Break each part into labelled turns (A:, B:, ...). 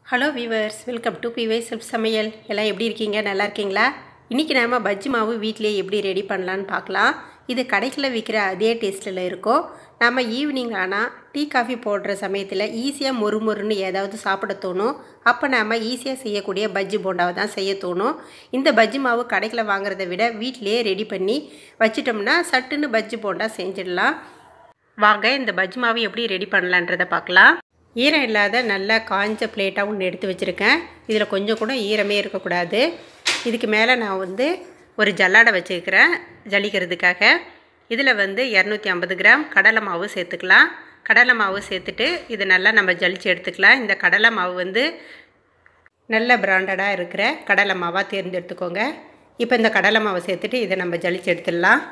A: hello viewers welcome to பிவை self சமையல் எல்லாம் எப்படி இருக்கீங்க நல்லா இருக்கீங்களா இன்றைக்கி நாம் பஜ்ஜி மாவு வீட்டிலே எப்படி ரெடி பண்ணலான்னு பார்க்கலாம் இது கடைகளில் விற்கிற அதே டேஸ்ட்டில் இருக்கும் நம்ம ஈவினிங் ஆனால் டீ காஃபி போடுற சமயத்தில் ஈஸியாக மொறு மொறுன்னு ஏதாவது சாப்பிட தோணும் அப்போ நாம் ஈஸியாக செய்யக்கூடிய பஜ்ஜி போண்டாவை தான் செய்ய தோணும் இந்த பஜ்ஜி மாவு கடைகளில் வாங்குறதை விட வீட்டிலேயே ரெடி பண்ணி வச்சிட்டோம்னா சட்டுன்னு பஜ்ஜி போண்டா செஞ்சிடலாம் வாங்க இந்த பஜ்ஜி மாவு எப்படி ரெடி பண்ணலான்றதை பார்க்கலாம் ஈரம் இல்லாத நல்லா காஞ்ச பிளேட்டாக ஒன்று எடுத்து வச்சுருக்கேன் இதில் கொஞ்சம் கூட ஈரமே இருக்கக்கூடாது இதுக்கு மேலே நான் வந்து ஒரு ஜல்லாடை வச்சுருக்கிறேன் ஜலிக்கிறதுக்காக இதில் வந்து இரநூத்தி ஐம்பது கிராம் கடலை மாவு சேர்த்துக்கலாம் கடலை மாவு சேர்த்துட்டு இது நல்லா நம்ம ஜலிச்சு எடுத்துக்கலாம் இந்த கடலை மாவு வந்து நல்ல பிராண்டடாக இருக்கிற கடலை மாவாக தேர்ந்தெடுத்துக்கோங்க இப்போ இந்த கடலை மாவை சேர்த்துட்டு இதை நம்ம ஜலிச்சு எடுத்துடலாம்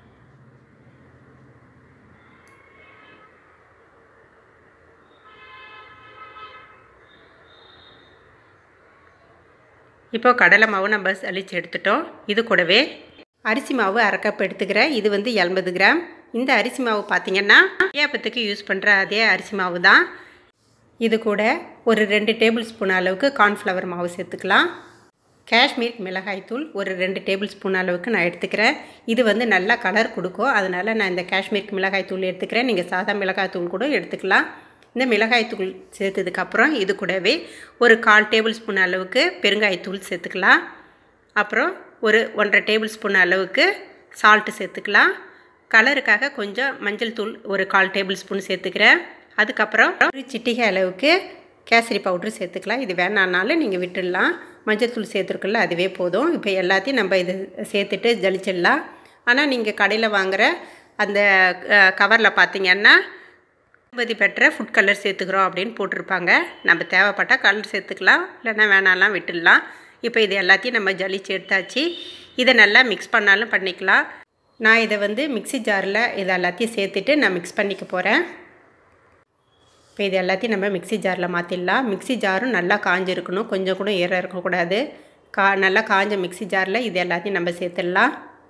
A: இப்போ கடலை மாவு நம்ம அழிச்சு எடுத்துட்டோம் இது கூடவே அரிசி மாவு அரை கப் எடுத்துக்கிறேன் இது வந்து எண்பது கிராம் இந்த அரிசி மாவு பார்த்திங்கன்னா ஏப்பத்துக்கு யூஸ் பண்ணுற அதே அரிசி மாவு தான் இது கூட ஒரு ரெண்டு டேபிள் ஸ்பூன் அளவுக்கு கார்ன்ஃப்ளவர் மாவு சேர்த்துக்கலாம் காஷ்மீர் மிளகாய்த்தூள் ஒரு ரெண்டு டேபிள் ஸ்பூன் அளவுக்கு நான் எடுத்துக்கிறேன் இது வந்து நல்லா கலர் கொடுக்கும் அதனால் நான் இந்த காஷ்மீர் மிளகாய்த்தூள் எடுத்துக்கிறேன் நீங்கள் சாதா மிளகாய்த்தூள் கூட எடுத்துக்கலாம் இந்த மிளகாய்த்தூள் சேர்த்ததுக்கப்புறம் இது கூடவே ஒரு கால் டேபிள் ஸ்பூன் அளவுக்கு பெருங்காயத்தூள் சேர்த்துக்கலாம் அப்புறம் ஒரு ஒன்றரை டேபிள் ஸ்பூன் அளவுக்கு சால்ட்டு சேர்த்துக்கலாம் கலருக்காக கொஞ்சம் மஞ்சள் தூள் ஒரு கால் டேபிள் ஸ்பூன் சேர்த்துக்கிறேன் அதுக்கப்புறம் ஒரு சிட்டிகை அளவுக்கு கேசரி பவுட்ரு சேர்த்துக்கலாம் இது வேணான்னாலும் நீங்கள் விட்டுடலாம் மஞ்சள் தூள் சேர்த்துருக்குல்ல அதுவே போதும் இப்போ எல்லாத்தையும் நம்ம இது சேர்த்துட்டு ஜலிச்சிடலாம் ஆனால் நீங்கள் கடையில் வாங்குகிற அந்த கவரில் பார்த்தீங்கன்னா அனுமதி பெற்ற ஃபுட் கலர் சேர்த்துக்கிறோம் அப்படின்னு போட்டிருப்பாங்க நம்ம தேவைப்பட்டால் கலர் சேர்த்துக்கலாம் இல்லைன்னா வேணாலாம் விட்டுடலாம் இப்போ இது எல்லாத்தையும் நம்ம ஜலிச்சு எடுத்தாச்சு இதை நல்லா மிக்ஸ் பண்ணாலும் பண்ணிக்கலாம் நான் இதை வந்து மிக்சி ஜாரில் இதை எல்லாத்தையும் சேர்த்துட்டு நான் மிக்ஸ் பண்ணிக்க போகிறேன் இப்போ இது எல்லாத்தையும் நம்ம மிக்சி ஜாரில் மாற்றிடலாம் மிக்சி ஜாரும் நல்லா காஞ்சிருக்கணும் கொஞ்சம் கூட ஈரம் இருக்கக்கூடாது கா நல்லா காஞ்ச மிக்சி ஜாரில் இது எல்லாத்தையும் நம்ம சேர்த்துடலாம்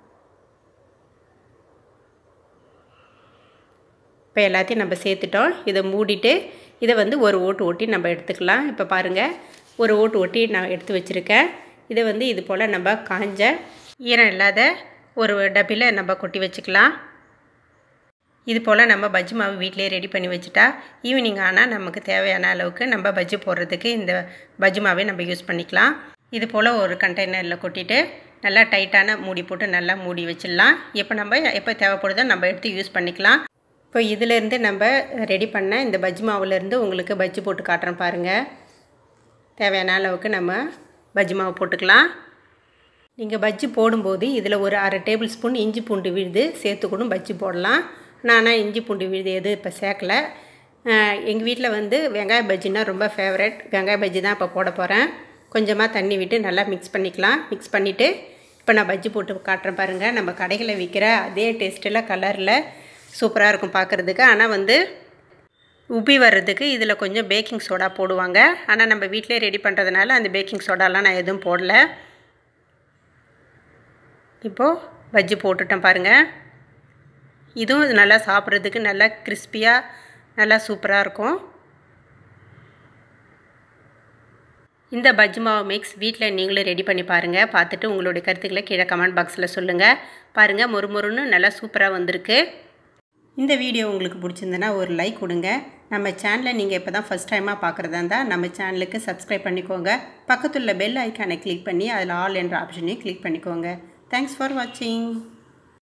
A: இப்போ எல்லாத்தையும் நம்ம சேர்த்துட்டோம் இதை மூடிட்டு இதை வந்து ஒரு ஓட்டு ஓட்டி நம்ம எடுத்துக்கலாம் இப்போ பாருங்கள் ஒரு ஓட்டு ஓட்டி நான் எடுத்து வச்சுருக்கேன் இதை வந்து இது போல் நம்ம காஞ்ச ஈரம் இல்லாத ஒரு டப்பியில் நம்ம கொட்டி வச்சுக்கலாம் இது போல் நம்ம பஜ்ஜி மாவு வீட்டிலே ரெடி பண்ணி வச்சுட்டா ஈவினிங் ஆனால் நமக்கு தேவையான அளவுக்கு நம்ம பஜ்ஜி போடுறதுக்கு இந்த பஜ்ஜி மாவே நம்ம யூஸ் பண்ணிக்கலாம் இது போல் ஒரு கண்டெய்னரில் கொட்டிட்டு நல்லா டைட்டான மூடி போட்டு நல்லா மூடி வச்சிடலாம் இப்போ நம்ம எப்போ தேவைப்படுதோ நம்ம எடுத்து யூஸ் பண்ணிக்கலாம் இப்போ இதிலேருந்து நம்ம ரெடி பண்ண இந்த பஜ்ஜி மாவுலேருந்து உங்களுக்கு பஜ்ஜி போட்டு காட்டுறேன் பாருங்கள் தேவையான அளவுக்கு நம்ம பஜ்ஜி மாவு போட்டுக்கலாம் நீங்கள் பஜ்ஜி போடும்போது இதில் ஒரு அரை டேபிள் ஸ்பூன் இஞ்சி பூண்டு விழுது சேர்த்து கூட பஜ்ஜி போடலாம் நானாக இஞ்சி பூண்டு விழுது எதுவும் இப்போ சேர்க்கலை எங்கள் வீட்டில் வந்து வெங்காய பஜ்ஜினா ரொம்ப ஃபேவரட் வெங்காய பஜ்ஜி தான் இப்போ போட போகிறேன் கொஞ்சமாக தண்ணி விட்டு நல்லா மிக்ஸ் பண்ணிக்கலாம் மிக்ஸ் பண்ணிவிட்டு இப்போ நான் பஜ்ஜி போட்டு காட்டுறேன் பாருங்கள் நம்ம கடைகளில் விற்கிற அதே டேஸ்ட்டில் கலரில் சூப்பராக இருக்கும் பார்க்குறதுக்கு ஆனால் வந்து உப்பி வர்றதுக்கு இதில் கொஞ்சம் பேக்கிங் சோடா போடுவாங்க ஆனால் நம்ம வீட்டிலே ரெடி பண்ணுறதுனால அந்த பேக்கிங் சோடாலாம் நான் எதுவும் போடல இப்போது பஜ்ஜி போட்டுட்டேன் பாருங்கள் இதுவும் நல்லா சாப்பிட்றதுக்கு நல்லா கிறிஸ்பியாக நல்லா சூப்பராக இருக்கும் இந்த பஜ்ஜி மாவு மிக்ஸ் வீட்டில் நீங்களும் ரெடி பண்ணி பாருங்கள் பார்த்துட்டு உங்களுடைய கருத்துக்களை கீழே கமெண்ட் பாக்ஸில் சொல்லுங்கள் பாருங்கள் மொறுமொறுன்னு நல்லா சூப்பராக வந்திருக்கு இந்த வீடியோ உங்களுக்கு பிடிச்சிருந்தனா ஒரு லைக் கொடுங்க நம்ம சேனலை நீங்கள் இப்போ தான் ஃபஸ்ட் டைமாக பார்க்குறதா இருந்தால் நம்ம சேனலுக்கு சப்ஸ்கிரைப் பண்ணிக்கோங்க பக்கத்துள்ள பெல் ஐக்கானை கிளிக் பண்ணி அதில் ஆல் என்ற ஆப்ஷனையும் கிளிக் பண்ணிக்கோங்க தேங்க்ஸ் ஃபார் வாட்சிங்